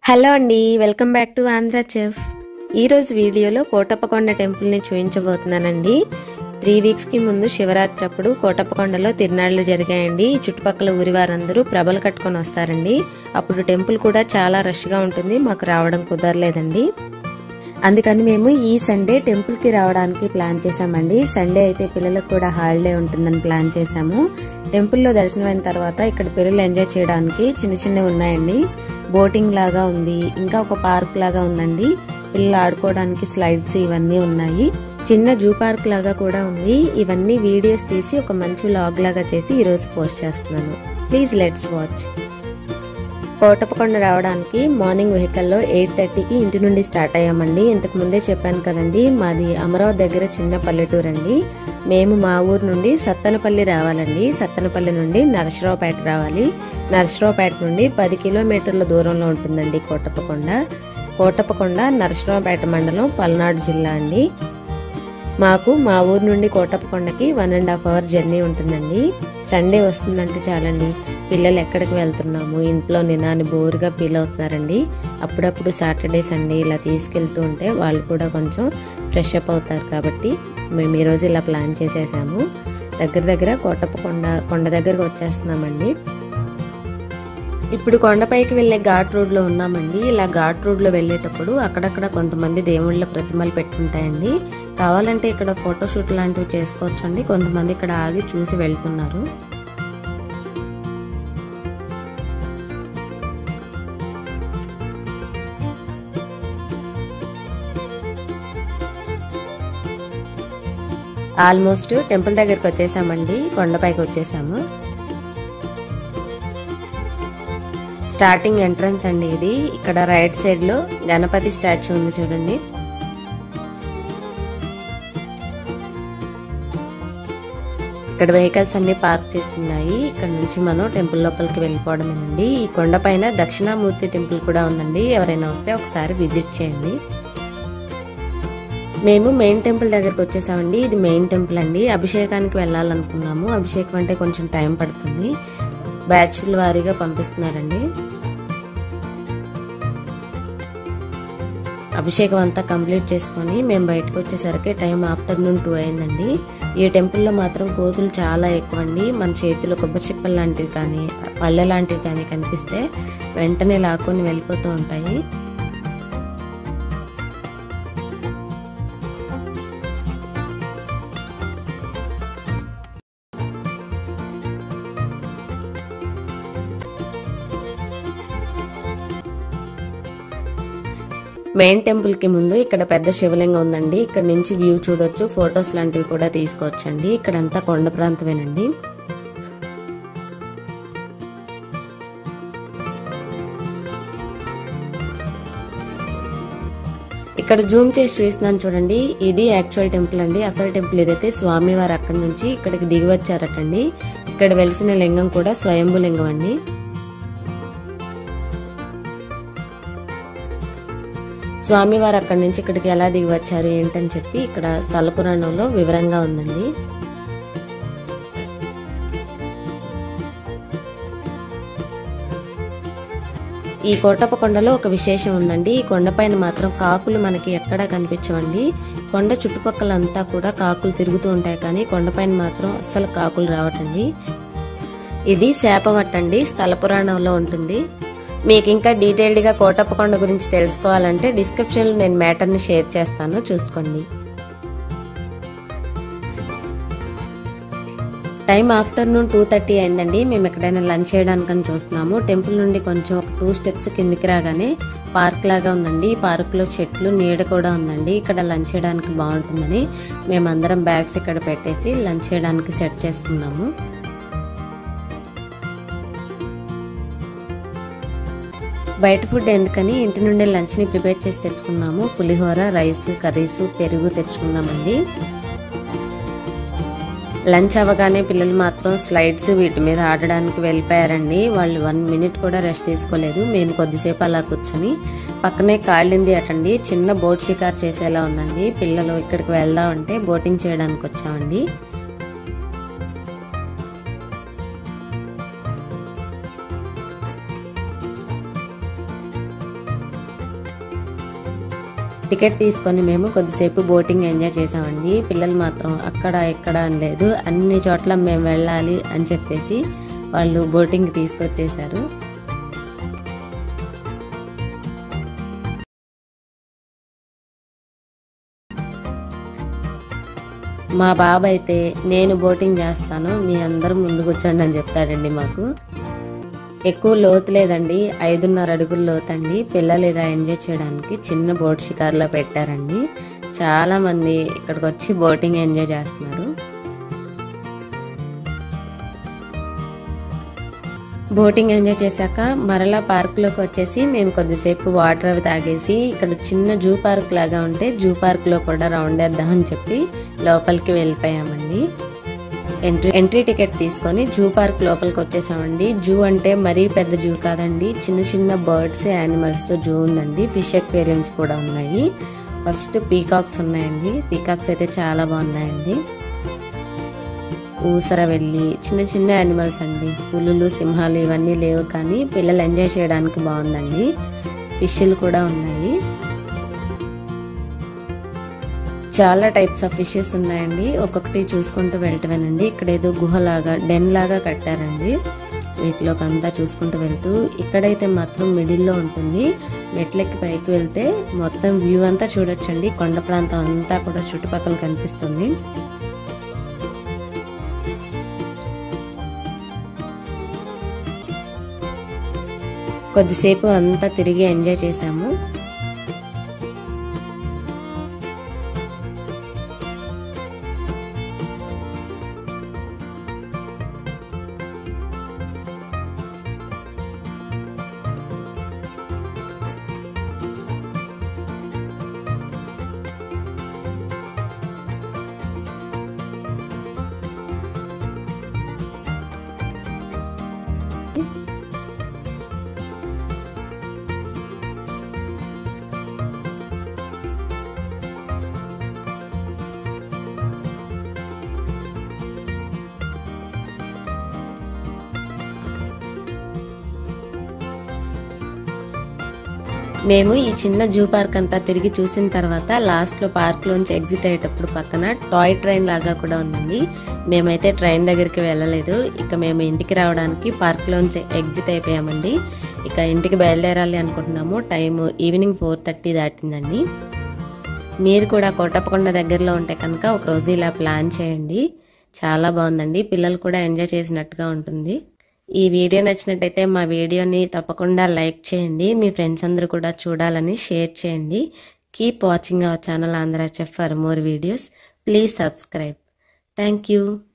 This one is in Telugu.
హలో అండి welcome back to Andhra chef ఈరోజు వీడియోలో కోటప్పకొండ టెంపుల్ని చూపించబోతున్నానండి త్రీ వీక్స్కి ముందు శివరాత్రి అప్పుడు కోటప్పకొండలో తిరునాళ్ళు జరిగాయండి ఈ చుట్టుపక్కల ఊరి వారందరూ ప్రభలు కట్టుకొని వస్తారండి అప్పుడు టెంపుల్ కూడా చాలా రష్గా ఉంటుంది మాకు రావడం కుదరలేదండి అందుకని మేము ఈ సండే టెంపుల్కి రావడానికి ప్లాన్ చేసామండి సండే అయితే పిల్లలకు కూడా హాలిడే ఉంటుందని ప్లాన్ చేసాము టెంపుల్లో దర్శనమైన తర్వాత ఇక్కడ పిల్లలు ఎంజాయ్ చేయడానికి చిన్న చిన్నవి ఉన్నాయండి బోటింగ్ లాగా ఉంది ఇంకా ఒక పార్క్ లాగా ఉందండి పిల్లలు ఆడుకోవడానికి స్లైడ్స్ ఇవన్నీ ఉన్నాయి చిన్న జూ పార్క్ లాగా కూడా ఉంది ఇవన్నీ వీడియోస్ తీసి ఒక మంచి వ్లాగ్ లాగా చేసి ఈరోజు పోస్ట్ చేస్తున్నాను ప్లీజ్ లెట్స్ వాచ్ కోటప్పకొండ రావడానికి మార్నింగ్ వెహికల్లో ఎయిట్ థర్టీకి ఇంటి నుండి స్టార్ట్ అయ్యామండి ఇంతకు ముందే చెప్పాను కదండి మాది అమరావతి దగ్గర చిన్న పల్లెటూరు అండి మేము మా ఊరు నుండి సత్తనపల్లి రావాలండి సత్తనపల్లి నుండి నరసరావుపేట రావాలి నరసరావుపేట నుండి పది కిలోమీటర్ల దూరంలో ఉంటుందండి కోటప్పకొండ కోటప్పకొండ నరసరావుపేట మండలం పల్నాడు జిల్లా అండి మాకు మా ఊరు నుండి కోటప్పకొండకి one and half hour journey ఉంటుందండి సండే వస్తుందంటే చాలండి పిల్లలు ఎక్కడికి వెళ్తున్నాము ఇంట్లో నినాని బోరుగా ఫీల్ అవుతున్నారండి అప్పుడప్పుడు సాటర్డే సండే ఇలా తీసుకెళ్తూ ఉంటే వాళ్ళు కూడా కొంచెం ఫ్రెష్ అప్ అవుతారు కాబట్టి మేము ఈరోజు ఇలా ప్లాన్ చేసేసాము దగ్గర దగ్గర కోటప్పకొండ కొండ దగ్గరకు వచ్చేస్తున్నామండి ఇప్పుడు కొండపైకి వెళ్ళే ఘాట్ రోడ్లో ఉన్నామండి ఇలా ఘాట్ రోడ్లో వెళ్ళేటప్పుడు అక్కడక్కడ కొంతమంది దేవుళ్ళ ప్రతిమలు పెట్టుంటాయండి కావాలంటే ఇక్కడ ఫోటోషూట్ లాంటివి చేసుకోవచ్చండి కొంతమంది ఇక్కడ ఆగి చూసి వెళ్తున్నారు ఆల్మోస్ట్ టెంపుల్ దగ్గరికి వచ్చేసామండి కొండపైకి వచ్చేసాము స్టార్టింగ్ ఎంట్రన్స్ అండి ఇది ఇక్కడ రైట్ సైడ్ లో గణపతి స్టాచ్యూ ఉంది చూడండి ఇక్కడ వెహికల్స్ అన్ని పార్క్ చేస్తున్నాయి ఇక్కడ నుంచి మనం టెంపుల్ లోపలికి వెళ్ళిపోవడమేనండి ఈ కొండపైన దక్షిణామూర్తి టెంపుల్ కూడా ఉందండి ఎవరైనా వస్తే ఒకసారి విజిట్ చేయండి మేము మెయిన్ టెంపుల్ దగ్గరకు వచ్చేసామండి ఇది మెయిన్ టెంపుల్ అండి అభిషేకానికి వెళ్ళాలనుకున్నాము అభిషేకం అంటే కొంచెం టైం పడుతుంది బ్యాచ్ల వారీగా పంపిస్తున్నారండి అభిషేకం అంతా కంప్లీట్ చేసుకొని మేము బయటకు వచ్చేసరికి టైం ఆఫ్టర్నూన్ టూ అయిందండి ఈ టెంపుల్లో మాత్రం కోతులు చాలా ఎక్కువ అండి మన చేతిలో కొబ్బరి చిప్పలు లాంటివి కానీ పళ్ళె లాంటివి కానీ కనిపిస్తే వెంటనే లాక్కొని వెళ్ళిపోతూ ఉంటాయి మెయిన్ టెంపుల్ కి ముందు ఇక్కడ పెద్ద శివలింగం ఉందండి ఇక్కడ నుంచి వ్యూ చూడొచ్చు ఫొటోస్ లాంటివి కూడా తీసుకోవచ్చండి ఇక్కడంతా కొండ ప్రాంతమేనండి ఇక్కడ జూమ్ చేసి చూస్తున్నాను చూడండి ఇది యాక్చువల్ టెంపుల్ అండి అసలు టెంపుల్ ఏదైతే స్వామివారు అక్కడి నుంచి ఇక్కడికి దిగి వచ్చారటండి ఇక్కడ వెలిసిన లింగం కూడా స్వయంభు లింగం అండి స్వామివారు అక్కడి నుంచి ఇక్కడికి ఎలా దిగి వచ్చారు ఏంటని చెప్పి ఇక్కడ స్థల పురాణంలో వివరంగా ఉందండి ఈ కోటప్ప కొండలో ఒక విశేషం ఉందండి ఈ కొండపైన మాత్రం కాకులు మనకి ఎక్కడా కనిపించవండి కొండ చుట్టుపక్కలంతా కూడా కాకులు తిరుగుతూ ఉంటాయి కానీ కొండపైన మాత్రం అస్సలు కాకులు రావటండి ఇది శాపవట్టండి స్థల పురాణంలో ఉంటుంది మీకు ఇంకా డీటెయిల్డ్గా కోటప్పకొండ గురించి తెలుసుకోవాలంటే డిస్క్రిప్షన్లో నేను మ్యాటర్ని షేర్ చేస్తాను చూసుకోండి టైం ఆఫ్టర్నూన్ టూ థర్టీ అయిందండి మేము ఎక్కడైనా లంచ్ చేయడానికని చూస్తున్నాము టెంపుల్ నుండి కొంచెం ఒక టూ స్టెప్స్ కిందికి రాగానే పార్క్ లాగా ఉందండి ఈ పార్క్లో చెట్లు నీడ కూడా ఉందండి ఇక్కడ లంచ్ చేయడానికి బాగుంటుందని మేమందరం బ్యాగ్స్ ఇక్కడ పెట్టేసి లంచ్ చేయడానికి సెట్ చేసుకున్నాము బయట ఫుడ్ ఎందుకని ఇంటి నుండి లంచ్ని ప్రిపేర్ చేసి తెచ్చుకున్నాము పులిహోర రైస్ కర్రీస్ పెరుగు తెచ్చుకున్నామండి లంచ్ అవ్వగానే పిల్లలు మాత్రం స్లైడ్స్ వీటి మీద ఆడడానికి వెళ్ళిపోయారండి వాళ్ళు వన్ మినిట్ కూడా రెస్ట్ తీసుకోలేదు మేము కొద్దిసేపు అలా కూర్చొని పక్కనే కాళ్ళింది అటండి చిన్న బోట్ షికార్ చేసేలా ఉందండి పిల్లలు ఇక్కడికి వెళ్దామంటే బోటింగ్ చేయడానికి వచ్చామండి టికెట్ తీసుకొని మేము కొద్దిసేపు బోటింగ్ ఎంజాయ్ చేసామండి పిల్లలు మాత్రం అక్కడ ఇక్కడ అని లేదు అన్ని చోట్ల మేము వెళ్ళాలి అని చెప్పేసి వాళ్ళు బోటింగ్ తీసుకొచ్చేసారు మా బాబు అయితే నేను బోటింగ్ చేస్తాను మీ అందరూ ముందు కూర్చోండి అని చెప్తాడండి మాకు ఎక్కువ లోతు లేదండి ఐదున్నర అడుగుల లోతు అండి పిల్లలు ఇలా ఎంజాయ్ చేయడానికి చిన్న బోట్ షికార్లో పెట్టారండి చాలా మంది ఇక్కడికి వచ్చి బోటింగ్ ఎంజాయ్ చేస్తున్నారు బోటింగ్ ఎంజాయ్ చేశాక మరలా పార్క్లోకి వచ్చేసి మేము కొద్దిసేపు వాటర్ అవి తాగేసి ఇక్కడ చిన్న జూ పార్క్ లాగా ఉంటే జూ పార్క్లో కూడా రౌండ్ వేద్దామని చెప్పి లోపలికి వెళ్ళిపోయామండి ఎంట్రీ ఎంట్రీ టికెట్ తీసుకొని జూ పార్క్ లోపలికి వచ్చేసామండి జూ అంటే మరీ పెద్ద జూ కాదండి చిన్న చిన్న బర్డ్స్ యానిమల్స్తో జూ ఉందండి ఫిష్ ఎక్వేరియంస్ కూడా ఉన్నాయి ఫస్ట్ పీకాక్స్ ఉన్నాయండి పీకాక్స్ అయితే చాలా బాగున్నాయండి ఊసర వెళ్ళి చిన్న చిన్న యానిమల్స్ అండి పులులు సింహాలు ఇవన్నీ లేవు కానీ పిల్లలు ఎంజాయ్ చేయడానికి బాగుందండి ఫిష్లు కూడా ఉన్నాయి చాలా టైప్స్ ఆఫ్ ఫిషెస్ ఉన్నాయండి ఒక్కొక్కటి చూసుకుంటూ వెళ్ళటమేనండి ఇక్కడ ఏదో గుహలాగా డెన్ లాగా కట్టారండి వీటిలోకి అంతా చూసుకుంటూ వెళ్తూ ఇక్కడైతే మాత్రం మిడిల్లో ఉంటుంది మెట్లెక్కి పైకి వెళ్తే మొత్తం వ్యూ అంతా చూడొచ్చండి కొండ ప్రాంతం అంతా కూడా చుట్టుపక్కల కనిపిస్తుంది కొద్దిసేపు అంతా తిరిగి ఎంజాయ్ చేసాము మేము ఈ చిన్న జూ పార్క్ అంతా తిరిగి చూసిన తర్వాత లాస్ట్ లో పార్క్ లోంచి ఎగ్జిట్ అయ్యేటప్పుడు పక్కన టాయ్ ట్రైన్ లాగా కూడా ఉందండి మేమైతే ట్రైన్ దగ్గరికి వెళ్ళలేదు ఇక మేము ఇంటికి రావడానికి పార్క్ లోంచి ఎగ్జిట్ అయిపోయామండి ఇక ఇంటికి బయలుదేరాలి అనుకుంటున్నాము టైం ఈవినింగ్ ఫోర్ థర్టీ దాటిందండి మీరు కూడా కోటప్పకొండ దగ్గరలో ఉంటే కనుక ఒక రోజు ఇలా ప్లాన్ చేయండి చాలా బాగుందండి పిల్లలు కూడా ఎంజాయ్ చేసినట్టుగా ఉంటుంది ఈ వీడియో నచ్చినట్టయితే మా వీడియోని తప్పకుండా లైక్ చేయండి మీ ఫ్రెండ్స్ అందరూ కూడా చూడాలని షేర్ చేయండి keep watching our channel Andhra chef for more videos please subscribe thank you